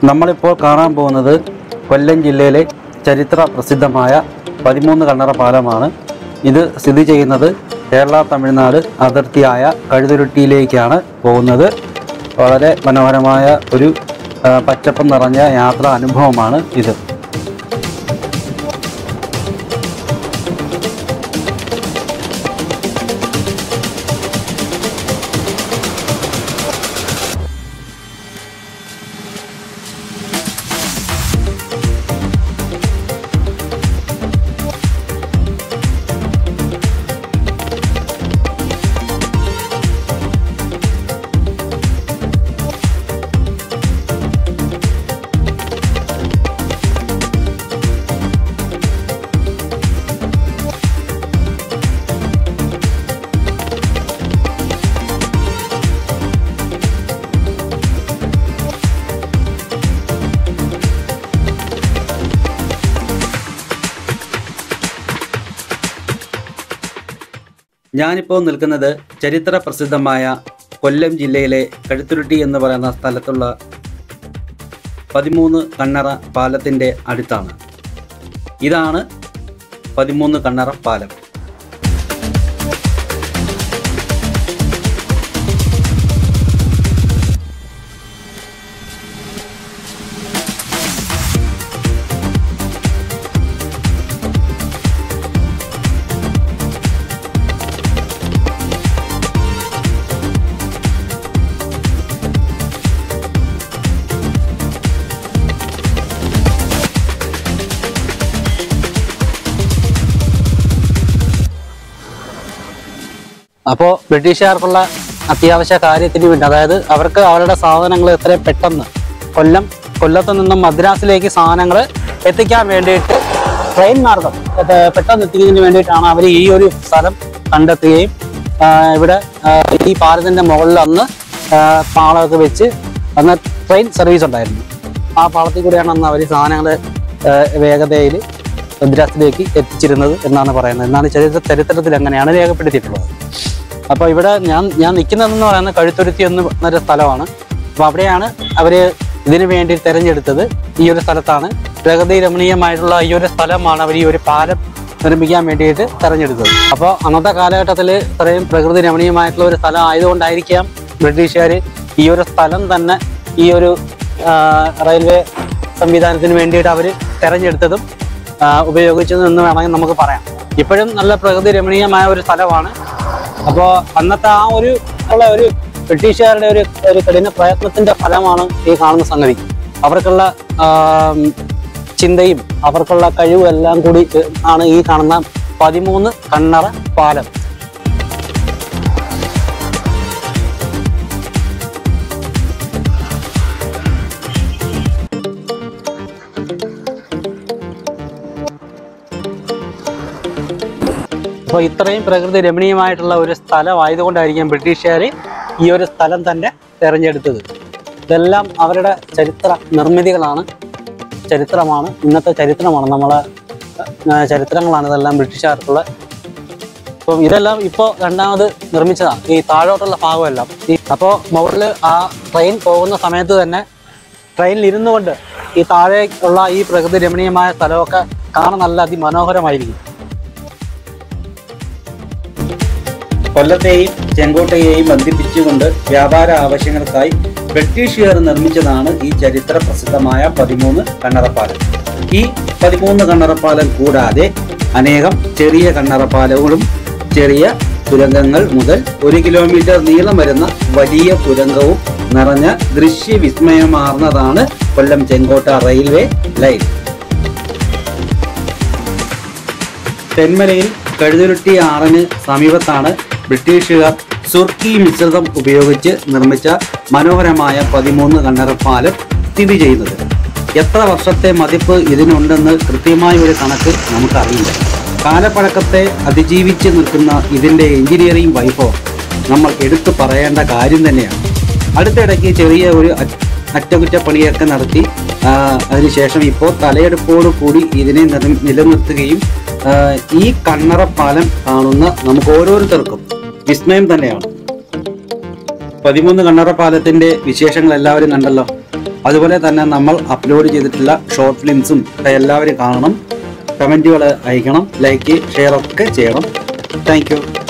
നമ്മളിപ്പോൾ കാണാൻ പോകുന്നത് കൊല്ലം ജില്ലയിലെ ചരിത്ര പ്രസിദ്ധമായ പതിമൂന്ന് കണ്ണറ പാലമാണ് ഇത് സ്ഥിതി ചെയ്യുന്നത് കേരള തമിഴ്നാട് അതിർത്തിയായ കഴുതുരുട്ടിയിലേക്കാണ് പോകുന്നത് വളരെ മനോഹരമായ ഒരു ആ, പച്ചപ്പ് നിറഞ്ഞ യാത്രാ അനുഭവമാണ് ഇത് ഞാനിപ്പോൾ നിൽക്കുന്നത് ചരിത്ര പ്രസിദ്ധമായ കൊല്ലം ജില്ലയിലെ കഴുത്തുരുട്ടി എന്ന് പറയുന്ന സ്ഥലത്തുള്ള പതിമൂന്ന് കണ്ണറ പാലത്തിൻ്റെ അടുത്താണ് ഇതാണ് പതിമൂന്ന് കണ്ണറ പാലം അപ്പോൾ ബ്രിട്ടീഷുകാർക്കുള്ള അത്യാവശ്യ കാര്യത്തിന് വേണ്ടി അതായത് അവർക്ക് അവരുടെ സാധനങ്ങൾ എത്രയും പെട്ടെന്ന് കൊല്ലം കൊല്ലത്ത് നിന്നും മദ്രാസിലേക്ക് സാധനങ്ങൾ എത്തിക്കാൻ വേണ്ടിയിട്ട് ട്രെയിൻ മാർഗം ഇത് പെട്ടെന്ന് എത്തിക്കുന്നതിന് വേണ്ടിയിട്ടാണ് അവർ ഈ ഒരു സ്ഥലം കണ്ടെത്തുകയും ആ, ഇവിടെ ആ, ഈ പാലത്തിൻ്റെ മുകളിൽ അന്ന് ആ, പാളമൊക്കെ വെച്ച് അന്ന് ട്രെയിൻ സർവീസ് ഉണ്ടായിരുന്നു ആ പാളത്തിൽ കൂടെയാണ് അന്ന് അവർ സാധനങ്ങൾ വേഗതയിൽ മദ്രാസിലേക്ക് എത്തിച്ചിരുന്നത് എന്നാണ് പറയുന്നത് എന്നാണ് ചരിത്ര ചരിത്രത്തിൽ അങ്ങനെയാണ് രേഖപ്പെടുത്തിയിട്ടുള്ളത് അപ്പോൾ ഇവിടെ ഞാൻ ഞാൻ നിൽക്കുന്നതെന്ന് പറയുന്നത് കഴുത്തുരുത്തി എന്ന് പറഞ്ഞൊരു സ്ഥലമാണ് അപ്പോൾ അവിടെയാണ് അവർ ഇതിനു വേണ്ടി തിരഞ്ഞെടുത്തത് ഈ ഒരു സ്ഥലത്താണ് പ്രകൃതി രമണീയമായിട്ടുള്ള ഈ ഒരു സ്ഥലമാണ് അവർ ഈ ഒരു പാലം നിർമ്മിക്കാൻ വേണ്ടിയിട്ട് തിരഞ്ഞെടുത്തത് അപ്പോൾ അന്നത്തെ കാലഘട്ടത്തിൽ ഇത്രയും പ്രകൃതി രമണീയമായിട്ടുള്ള ഒരു സ്ഥലം ആയതുകൊണ്ടായിരിക്കാം ബ്രിട്ടീഷുകാർ ഈ ഒരു സ്ഥലം തന്നെ ഈ ഒരു ആ, റെയിൽവേ സംവിധാനത്തിന് വേണ്ടിയിട്ട് അവർ തിരഞ്ഞെടുത്തതും ആ, ഉപയോഗിച്ചതും എന്ന് വേണമെങ്കിൽ നമുക്ക് പറയാം ഇപ്പോഴും നല്ല പ്രകൃതി രമണീയമായ ഒരു സ്ഥലമാണ് അപ്പോൾ അന്നത്തെ ആ ഒരു ഉള്ള ഒരു ബ്രിട്ടീഷുകാരുടെ ഒരു ഒരു കഠിന പ്രയത്നത്തിന്റെ ഫലമാണ് ഈ കാണുന്ന സംഗതി അവർക്കുള്ള ആം, ചിന്തയും അവർക്കുള്ള കഴിവും എല്ലാം കൂടി ഏ, ആണ് ഈ കാണുന്ന പതിമൂന്ന് കണ്ണറ പാലം അപ്പോൾ ഇത്രയും പ്രകൃതി രമണീയമായിട്ടുള്ള ഒരു സ്ഥലം ആയതുകൊണ്ടായിരിക്കും ബ്രിട്ടീഷുകാർ ഈ ഒരു സ്ഥലം തന്നെ തിരഞ്ഞെടുത്തത് ഇതെല്ലാം അവരുടെ ചരിത്ര നിർമ്മിതികളാണ് ചരിത്രമാണ് ഇന്നത്തെ ചരിത്രമാണ് നമ്മളെ ആ, ചരിത്രങ്ങളാണ് ഇതെല്ലാം ബ്രിട്ടീഷുകാർക്കുള്ള അപ്പം ഇതെല്ലാം ഇപ്പോൾ രണ്ടാമത് നിർമ്മിച്ചതാണ് ഈ താഴോട്ടുള്ള ഭാഗമെല്ലാം ഈ അപ്പോൾ മുകളിൽ ആ ട്രെയിൻ പോകുന്ന സമയത്ത് തന്നെ ട്രെയിനിൽ ഇരുന്നു കൊണ്ട് ഈ താഴെ ഉള്ള ഈ പ്രകൃതി രമണീയമായ സ്ഥലമൊക്കെ കാണാൻ നല്ല അതിമനോഹരമായിരിക്കും കൊല്ലത്തെയും ചെങ്കോട്ടയെയും ബന്ധിപ്പിച്ചുകൊണ്ട് വ്യാപാര ആവശ്യങ്ങൾക്കായി ബ്രിട്ടീഷുകാർ നിർമ്മിച്ചതാണ് ഈ ചരിത്ര പ്രസിദ്ധമായ പതിമൂന്ന് കണ്ണറപ്പാലം ഈ പതിമൂന്ന് കണ്ണറപ്പാലം കൂടാതെ അനേകം ചെറിയ കണ്ണറപ്പാലങ്ങളും ചെറിയ തുരങ്കങ്ങൾ മുതൽ ഒരു കിലോമീറ്റർ നീളം വരുന്ന വലിയ തുരങ്കവും നിറഞ്ഞ ദൃശ്യവിസ്മയമാർന്നതാണ് കൊല്ലം ചെങ്കോട്ട റെയിൽവേ ലൈൻ തെന്മലയിൽ കഴുതുരുട്ടി ആറിന് സമീപത്താണ് ബ്രിട്ടീഷുകാർ സുർക്കി മിശ്രിതം ഉപയോഗിച്ച് നിർമ്മിച്ച മനോഹരമായ പതിമൂന്ന് കണ്ണറപ്പാലം സ്ഥിതി ചെയ്യുന്നത് എത്ര വർഷത്തെ മതിപ്പ് ഇതിനുണ്ടെന്ന് കൃത്യമായ ഒരു കണക്ക് നമുക്കറിയില്ല കാലപ്പഴക്കത്തെ അതിജീവിച്ച് നിൽക്കുന്ന ഇതിൻ്റെ എഞ്ചിനീയറിംഗ് വൈഭവം നമ്മൾ എടുത്തു പറയേണ്ട കാര്യം തന്നെയാണ് അടുത്തിടയ്ക്ക് ചെറിയ ഒരു അറ്റ- അറ്റകുറ്റപ്പണിയൊക്കെ നടത്തി ആ, അതിനുശേഷം ഇപ്പോൾ തലയെടുപ്പോടു കൂടി ഇതിനെ നില- നിലനിർത്തുകയും ആ, ഈ കണ്ണറപ്പാലം കാണുന്ന നമുക്ക് ഓരോരുത്തർക്കും വിസ്മയം തന്നെയാണ് പതിമൂന്ന് കണ്ണറപ്പാലത്തിന്റെ വിശേഷങ്ങൾ എല്ലാവരും കണ്ടല്ലോ അതുപോലെ തന്നെ നമ്മൾ അപ്ലോഡ് ചെയ്തിട്ടുള്ള ഷോർട്ട് ഫിലിംസും എല്ലാവരും കാണണം കമൻറ്റുകൾ അയക്കണം ലൈക്ക് ഷെയർ ഒക്കെ ചെയ്യണം താങ്ക്